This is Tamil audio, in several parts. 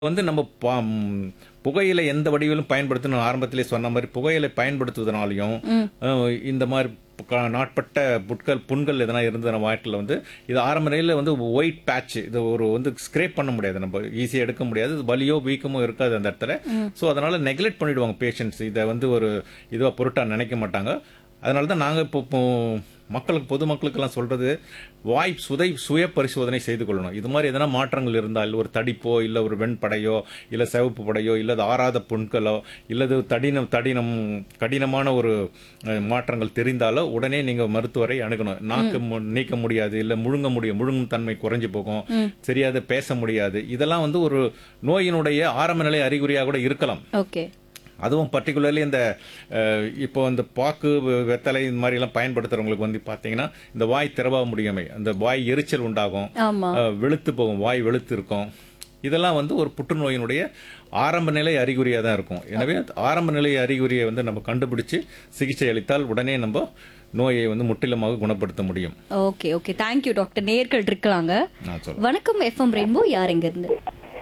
வந்து நம்ம பா- ம், புகையிலை எந்த வடிவிலும் பயன்படுத்தணும் ஆரம்பத்திலே சொன்ன மாதிரி புகையிலை பயன்படுத்துவதனாலையும் அஹ், இந்த மாதிரி க- நாட்பட்ட புட்கள் புண்கள் எதனா இருந்த வாட்டில் வந்து இது ஆரம்ப நிலையில் வந்து ஒயிட் பேட்ச் இது ஒரு வந்து ஸ்க்ரேப் பண்ண முடியாது நம்ம ஈஸியாக எடுக்க முடியாது இது வலியோ வீக்கமோ இருக்காது அந்த இடத்துல ஸோ அதனால நெக்லெக்ட் பண்ணிடுவாங்க பேஷண்ட்ஸ் இதை வந்து ஒரு இதுவாக பொருட்டாக நினைக்க மாட்டாங்க அதனால தான் நாங்கள் இப்போ இப்போ மக்களுக்கு பொதுமக்களுக்கெல்லாம் சொல்றது வாய் சுதை சுய பரிசோதனை செய்து கொள்ளணும் இது மாதிரி எதனா மாற்றங்கள் இருந்தால் ஒரு தடிப்போ இல்லை ஒரு வெண்படையோ இல்லை சிவப்பு படையோ இல்லை அது ஆறாத புண்களோ இல்லது தடினம் தடினம் கடினமான ஒரு அஹ், மாற்றங்கள் தெரிந்தாலோ உடனே நீங்கள் மருத்துவரை அணுகணும் நாக்கு மு- நீக்க முடியாது இல்லை முழுங்க முடியும் முழுங்கும் தன்மை குறைஞ்சு போகும் சரியாக பேச முடியாது இதெல்லாம் வந்து ஒரு நோயினுடைய ஆரம்ப நிலை அறிகுறியாக கூட இருக்கலாம் ஓகே அதுவும் பர்டிகுலர்லி இந்த அஹ், இப்போ இந்த பாக்கு வெ- வெத்தலை இந்த மாதிரி எல்லாம் பயன்படுத்துறவங்களுக்கு வந்து பாத்தீங்கன்னா இந்த வாய் திறவா முடியாமை அந்த வாய் எரிச்சல் உண்டாகும் ஆமா அஹ், வெளுத்து போகும் வாய் வெளுத்து இருக்கும் இதெல்லாம் வந்து ஒரு புற்றுநோயினுடைய ஆரம்ப நிலை அறிகுறியாக தான் இருக்கும் எனவே ஆரம்ப நிலை அறிகுறியை வந்து நம்ம கண்டுபிடிச்சு சிகிச்சை அளித்தால் உடனே நம்ம நோயை வந்து முற்றிலுமாக குணப்படுத்த முடியும் ஓகே ஓகே தேங்க்யூ டாக்டர் நேர்கள் இருக்கலாங்க நான் சொல்றேன் வணக்கம் எஃப்எம் ரெயின்போ யார் எங்க இருந்து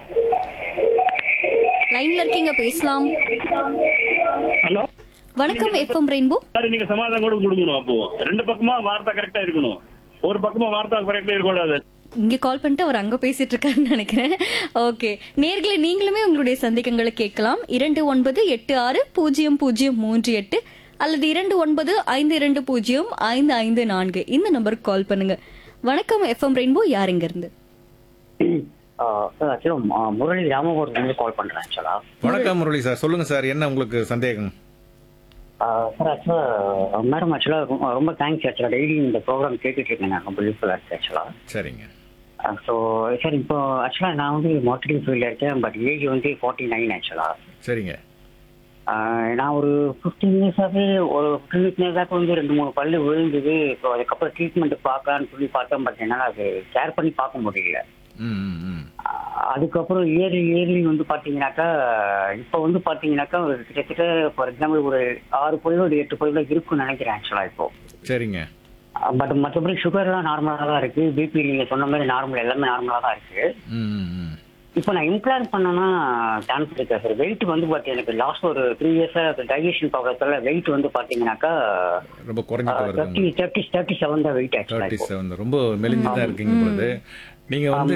லைன்ல இருக்கீங்க பேசலாம் ஹலோ வணக்கம் எஃப்எம் ரெயின்போ சார் நீங்க சமாதானம் கூட கொடுக்கணும் அப்போ ரெண்டு பக்கமா வார்த்தை கரெக்டா இருக்கணும் ஒரு பக்கமா வார்த்தை கரெக்டா இருக்கக்கூடாது இங்க கால் பண்ணிட்டு அவர் அங்க பேசிட்டு இருக்காருன்னு நினைக்கிறேன் ஓகே நேர்களை நீங்களுமே உங்களுடைய சந்தேகங்களை கேட்கலாம் இரண்டு ஒன்பது எட்டு ஆறு பூஜ்ஜியம் பூஜ்ஜியம் மூன்று எட்டு அல்லது இரண்டு ஒன்பது ஐந்து இரண்டு பூஜ்ஜியம் ஐந்து ஐந்து நான்கு இந்த நம்பருக்கு கால் பண்ணுங்க வணக்கம் எஃப்எம் ரெயின்போ யார் எங்க இருந்து சார் ஆக்சுவலாக முரளி ராமபுரத்துலேருந்து கால் பண்ணுறேன் ஆக்சுவலா வணக்கம் முரளி சார் சொல்லுங்க சார் என்ன உங்களுக்கு சந்தேகம் சார் ஆக்சுவலாக மேடம் ஆக்சுவலாக ரொம்ப தேங்க்ஸ் ஆக்சுவலாக டெய்லி இந்த ப்ரோக்ராம் கேட்டுட்டு இருக்கேன் நான் ரொம்ப யூஸ்ஃபுல்லாக இருக்கு ஆக்சுவலாக சரிங்க ஸோ சார் இப்போ ஆக்சுவலாக நான் வந்து மார்க்கெட்டிங் ஃபீல்டில் இருக்கேன் பட் ஏஜ் வந்து ஃபார்ட்டி நைன் ஆக்சுவலாக சரிங்க நான் ஒரு ஃபிஃப்டீன் இயர்ஸாகவே ஒரு ஃபிஃப்டீன் இயர்ஸாக வந்து ரெண்டு மூணு பல்லு விழுந்தது ஸோ அதுக்கப்புறம் ட்ரீட்மெண்ட் பார்க்கலான்னு சொல்லி பார்த்தேன் பட் என்னால் அது கேர் பண்ணி பார்க்க முடியல ம் ம், ம் ஆஹ் அதுக்கப்புறம் இயர்லி இயர்லி வந்து பாத்தீங்கன்னாக்கா இப்போ வந்து பாத்தீங்கன்னாக்கா ஒரு கிட்டத்தட்ட ஃபார் எக்ஸாம்பிள் ஒரு ஆறு பொருள் ஒரு எட்டு பொருள் இருக்கும்னு நினைக்கிறேன் ஆக்சுவலா இப்போ சரிங்க பட் மற்றபடி சுகர்லாம் நார்மலாக தான் இருக்கு பிபி நீங்க சொன்ன மாதிரி நார்மல் எல்லாமே நார்மலாக தான் இருக்கு ம் ம், ம் இப்போ நான் இம்ப்ளான் பண்ணனா சான்ஸ் இருக்கா சார் வெயிட் வந்து பாத்தீங்க எனக்கு லாஸ்ட் ஒரு த்ரீ இயர்ஸா டைஜஷன் ப்ராப்ளத்துல வெயிட் வந்து பாத்தீங்கன்னாக்கா ரொம்ப குறைஞ்சிட்டு வருது தேர்ட்டி தேர்ட்டி தேர்ட்டி செவன் தான் வெயிட் ஆக்சுவலா தேர்ட்டி இப்போ செவன் ரொம்ப மெலிஞ்சு தான் இருக்கீங்க பொழுது நீங்க வந்து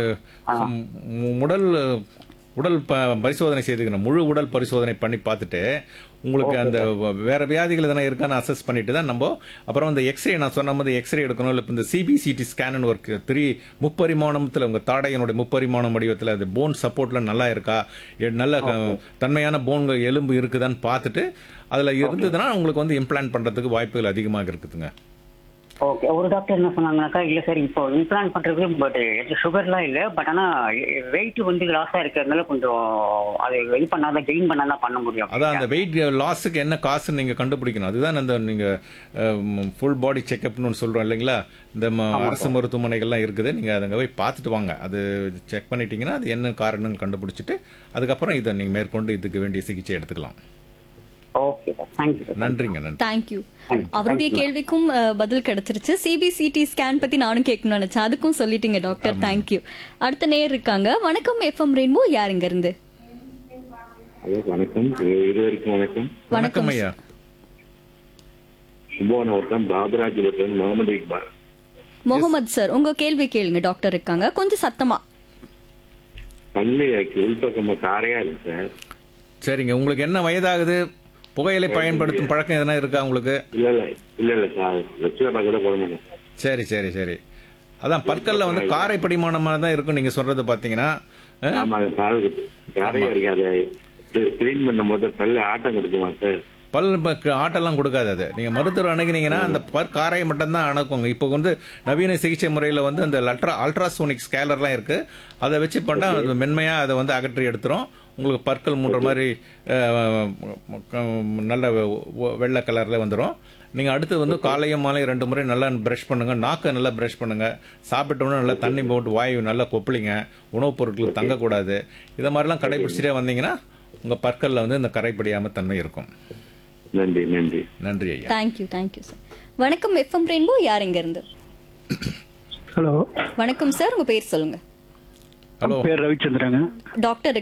ம், உடல் உடல் ப- பரிசோதனை செய்துக்கணும் முழு உடல் பரிசோதனை பண்ணி பார்த்துட்டு உங்களுக்கு அந்த வ- வேற வியாதிகள் எதனா இருக்கான்னு அசஸ் பண்ணிட்டு தான் நம்ம அப்புறம் அந்த எக்ஸ்ரே நான் சொன்ன மாதிரி எக்ஸ்ரே எடுக்கணும் இல்லை இந்த சிபிசிடி ஸ்கேன் ஒர்க் த்ரீ முப்பரிமாணத்தில் உங்க தாடையனுடைய முப்பரிமாணம் வடிவத்தில் அது போன் சப்போர்ட்ல நல்லா இருக்கா எ- நல்ல அஹ், தன்மையான போன்கள் எலும்பு இருக்குதான்னு பார்த்துட்டு அதுல இருந்ததுன்னா உங்களுக்கு வந்து இம்ப்ளான்ட் பண்றதுக்கு வாய்ப்புகள் அதிகமாக இருக்குதுங்க ஓகே ஒரு டாக்டர் என்ன சொன்னாங்கன்னாக்கா இல்ல சார் இப்போ இம்ப்ளான் பண்றது பட் சுகர்லாம் இல்ல பட் ஆனா வெயிட் வந்து லாஸா இருக்கிறதுனால கொஞ்சம் அதை இது பண்ணாதான் கெயின் பண்ணாதான் பண்ண முடியும் அதான் அந்த வெயிட் லாஸுக்கு என்ன காசுன்னு நீங்க கண்டுபிடிக்கணும் அதுதான் அந்த நீங்க ஃபுல் பாடி செக்அப்னு ஒன்று சொல்றோம் இல்லைங்களா இந்த ம- அரசு மருத்துவமனைகள்லாம் இருக்குது நீங்க அங்க போய் பார்த்துட்டு வாங்க அது செக் பண்ணிட்டீங்கன்னா அது என்ன காரணம்னு கண்டுபிடிச்சிட்டு அதுக்கப்புறம் இதை நீங்க மேற்கொண்டு இதுக்கு வேண்டிய சிகிச்சை எடுத்துக்கலாம் ஓகே சார் தேங்க்யூ சார் நன்றிங்க நன்றி தேங்க்யூ அவருடைய கேள்விக்கும் அஹ், பதில் கிடைச்சிருச்சு சிபிசிடி ஸ்கேன் பத்தி நானும் கேட்கணும்னு நினைச்சேன் அதுக்கும் சொல்லிட்டீங்க டாக்டர் தேங்க்யூ அடுத்த நேர் இருக்காங்க வணக்கம் எஃப்எம் ரெயின்போ யார் இங்க இருந்து ஹலோ வணக்கம் இது வரைக்கும் வணக்கம் வணக்கம் ஐயா கும்பகோணம் வட்டம் பாபராஜ் வட்டம் முகமது இக்பால் முகமது சார் உங்க கேள்வி கேளுங்க டாக்டர் இருக்காங்க கொஞ்சம் சத்தமா பல்லு உள்பக்கமா காரையா இருக்கு சார் சரிங்க உங்களுக்கு என்ன வயதாகுது புகையிலை பயன்படுத்தும் பழக்கம் எதனா இருக்கா உங்களுக்கு இல்ல இல்ல இல்ல இல்ல சார் வச்சுக்கிறதா கூட போட மாட்டேன் சரி சரி சரி அதான் பற்கள்ல வந்து காரை படிமானமாக தான் இருக்கும் நீங்க சொல்றது பாத்தீங்கன்னா அஹ், ஆமா அது கால் காரையா இருக்கு அதை கிளீன் பண்ணும் போது பல்லு ஆட்டம் கொடுக்குமா சார் பல் ப- ஆட்டெல்லாம் கொடுக்காது அது நீங்க மருத்துவர் அணுகுனீங்கன்னா அந்த பல் காரையை மட்டும்தான் அணுக்குங்க இப்போ வந்து நவீன சிகிச்சை முறையில் வந்து அந்த அல்ட்ரா அல்ட்ராசோனிக் ஸ்கேலர்லாம் இருக்கு அதை வச்சு பண்ணா அது மென்மையா அதை வந்து அகற்றி எடுத்துரும் உங்களுக்கு பற்கள் மூன்ற மாதிரி அஹ், க- நல்ல வெ- வெள்ளை கலர்ல வந்துடும் நீங்க அடுத்து வந்து காலையும் மாலையும் ரெண்டு முறை நல்லா பிரஷ் பண்ணுங்க நாக்கை நல்லா பிரஷ் பண்ணுங்க சாப்பிட்டோன்னே நல்லா தண்ணி போட்டு வாயு நல்லா கொப்பளிங்க உணவுப் பொருட்கள் தங்கக்கூடாது இதை மாதிரிலாம் கடைபிடிச்சிட்டே வந்தீங்கன்னா உங்க பற்கள்ல வந்து இந்த கரைப்படியாம தன்மை இருக்கும் நன்றி நன்றி நன்றி ஐயா தேங்க்யூ தேங்க்யூ சார் வணக்கம் எஃப்எம் ரெயின்போ யார் இங்க இருந்து ஹலோ வணக்கம் சார் உங்க பேர் சொல்லுங்க ஹலோ பேர் ரவிச்சந்திரங்க டாக்டர்